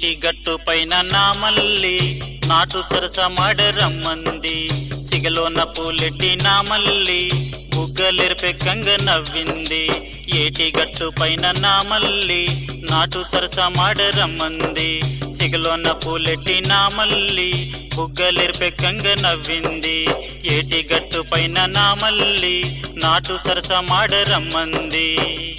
ఏటి గట్టు పైన నా మల్లి నాటు సరస మాడ రమ్మంది సిగలోన పూలెట్టి నా మల్లి బుగ్గలెరిపే కంగ నవ్వింది ఏటి గట్టు పైన నా మల్లి నాటు సరస మాడ రమ్మంది సిగలోన పూలెట్టి నా మల్లి బుగ్గలెరిపే కంగ నవ్వింది ఏటి గట్టు పైన నా మల్లి నాటు సరస మాడ రమ్మంది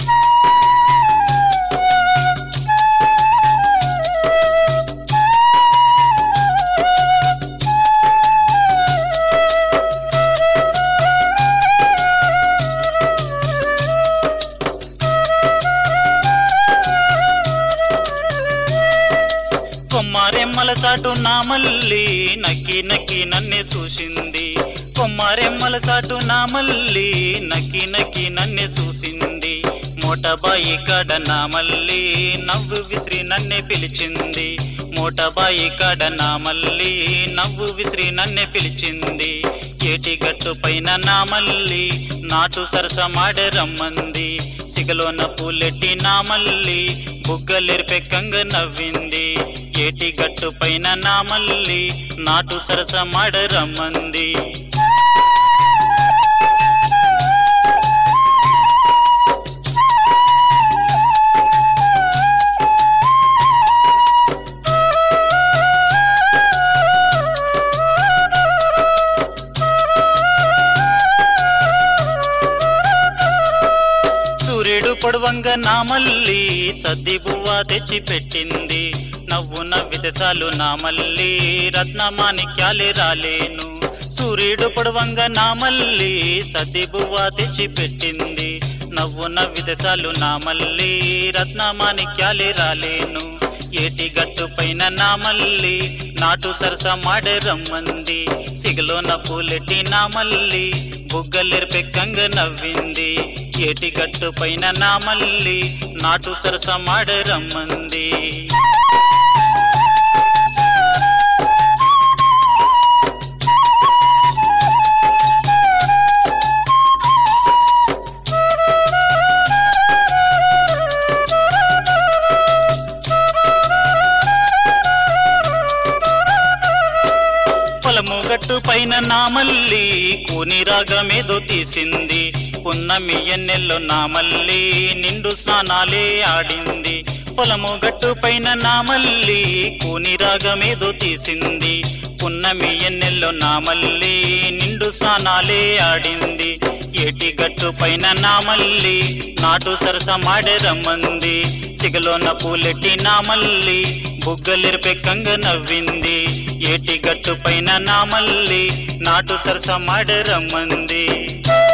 కొమ్మారెమ్మల సాటు నా మల్లి నక్కి నక్కి నన్నే చూసింది కొమ్మారెమ్మల సాటు నా మల్లి నక్కి నక్కి నన్నే చూసింది మోటబాయి కాడ నా మల్లి నవ్వు విసిరి నన్నే పిలిచింది మోటబాయి కాడ నా మల్లి నవ్వు విసిరి నన్నే పిలిచింది ఏటి గట్టు పైన నా మల్లి నాటు సరస మాడ రమ్మంది సిగలోన పూలెట్టి నా మల్లి బుగ్గలెరిపే కంగ నవ్వింది ఏటి గట్టు పైన నా మల్లి నాటు సరస మాడ రమ్మంది సూర్యుడు పొడవంగ నా మల్లి సద్ది బువ్వ తెచ్చి పెట్టింది నవ్వు నవ్వితే చాలు నా మల్లి రత్నమాణిక్యాలే రాలేను సూర్యుడు పొడవంగ నా మల్లి సద్ది బువ్వ తెచ్చి పెట్టింది నవ్వు నవ్వితే చాలు నా మల్లి రత్నమాణిక్యాలే రాలేను ఏటి గట్టు పైన నా మల్లి నాటు సరస మాడే రమ్మంది సిగలోన పూలెట్టి నా మల్లి బుగ్గలెరిపే కంగ నవ్వింది ఏటి గట్టు పైన నా మల్లి నాటు సరస మాడే రమ్మంది పొలము గట్టు పైన నా మల్లి కూని రాగమేదో తీసింది పున్నమి ఎన్నెల్లో నా మల్లి నిండు స్నానాలే ఆడింది పొలము గట్టు పైన నా మల్లి కూని రాగమేదో తీసింది పున్నమి ఎన్నెల్లో నా మల్లి నిండు స్నానాలే ఆడింది ఏటి గట్టు పైన నా మల్లి నాటు సరస మాడే రమ్మంది సిగలోన పూలెట్టి నా మల్లి బుగ్గలెరిపే కంగ నవ్వింది ఏటి గట్టు పైన నా మల్లి నాటు సరస మాడే రమ్మంది